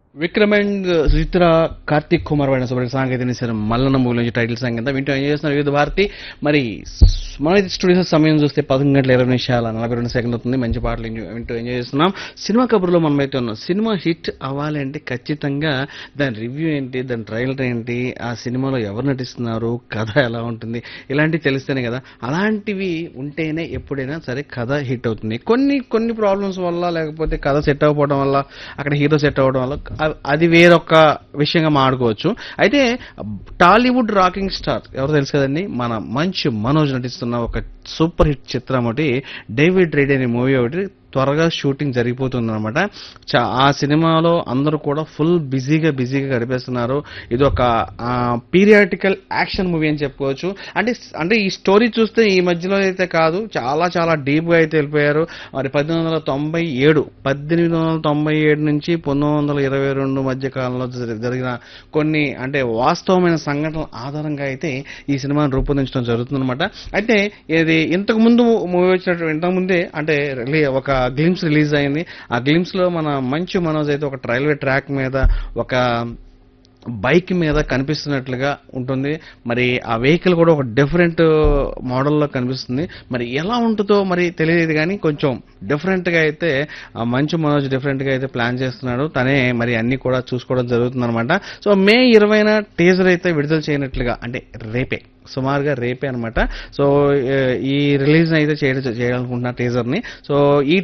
Vikram and Suchitra Karthik Kumar వాడిన సుబ్రహ్మణ్య సాంకేతిక నిశారం మల్లన్న మూవీ నుంచి టైటిల్ సాంగ్ కింద వింటూ ఎంజాయ్ చేస్తున్నారు వివిధ భారతి మరి మన స్టూడియోస్ సమయం చూస్తే పదకొండు గంటల ఇరవై నిమిషాల నలభై రెండు సెకండ్ అవుతుంది మంచి పాటలు enjoy- వింటూ ఎంజాయ్ చేస్తున్నాం సినిమా కబుర్లో మనం అయితే ఉన్నాం సినిమా హిట్ అవ్వాలంటే ఖచ్చితంగా దాని రివ్యూ ఏంటి దాని ట్రైలర్ ఏంటి ఆ సినిమాలో ఎవరు నటిస్తున్నారు కథ ఎలా ఉంటుంది ఇలాంటివి తెలిస్తేనే కదా అలాంటివి ఉంటేనే ఎప్పుడైనా సరే కథ హిట్ అవుతుంది కొన్ని కొన్ని ప్రాబ్లమ్స్ వల్ల లేకపోతే కథ సెట్ అవ్వకపోవడం వల్ల అక్కడ హీరో సెట్ అవ్వడం వల్ల అ- అది వేరొక విషయంగా మాడుకోవచ్చు అయితే టాలీవుడ్ రాకింగ్ స్టార్ ఎవరు తెలుసు కదండి మన మంచు మనోజ్ నటిస్తున్న ఒక సూపర్ హిట్ చిత్రం ఒకటి డేవిడ్ రెడ్డి అనే మూవీ ఒకటి త్వరగా షూటింగ్ జరిగిపోతుంది అనమాట ఆ సినిమాలో అందరూ కూడా ఫుల్ బిజీగా బిజీగా గడిపేస్తున్నారు ఇది ఒక పీరియాటికల్ యాక్షన్ మూవీ అని చెప్పుకోవచ్చు అంటే అంటే ఈ స్టోరీ చూస్తే ఈ మధ్యలో అయితే కాదు చాలా చాలా డీప్గా అయితే వెళ్ళిపోయారు మరి పద్దెనిమిది వందల తొంభై ఏడు పద్దెనిమిది వందల తొంభై ఏడు నుంచి పంతొమ్మిది వందల ఇరవై రెండు మధ్య కాలంలో జరి- జరిగిన కొన్ని అంటే వాస్తవమైన సంఘటనల ఆధారంగా అయితే ఈ సినిమాను రూపొందించడం జరుగుతుందన్నమాట అయితే ఇది ఇంతకు ముందు మూవీ వచ్చినట్టు ఇంతకు ముందే అంటే రిలీ- ఒక గ్లిమ్స్ రిలీజ్ అయింది ఆ గ్లిమ్స్ లో మన మంచు మనోజ్ అయితే ఒక రైల్వే ట్రాక్ మీద ఒక బైక్ మీద కనిపిస్తున్నట్లుగా ఉంటుంది మరి ఆ వెహికల్ కూడా ఒక డిఫరెంట్ మోడల్లో కనిపిస్తుంది మరి ఎలా ఉంటుందో మరి తెలియదు కానీ కొంచెం డిఫరెంట్గా అయితే ఆ మంచు మనోజ్ డిఫరెంట్గా అయితే ప్లాన్ చేస్తున్నాడు తనే మరి అన్ని కూడా చూసుకోవడం జరుగుతుంది అనమాట సో మే ఇరవైన టీజర్ అయితే విడుదల చేయనట్లుగా అంటే రేపే సుమారుగా రేపే అనమాట సో ఏ- ఈ రిలీజ్ అయితే చేయడం చేయాలనుకుంటున్నా టీజర్ని సో ఈ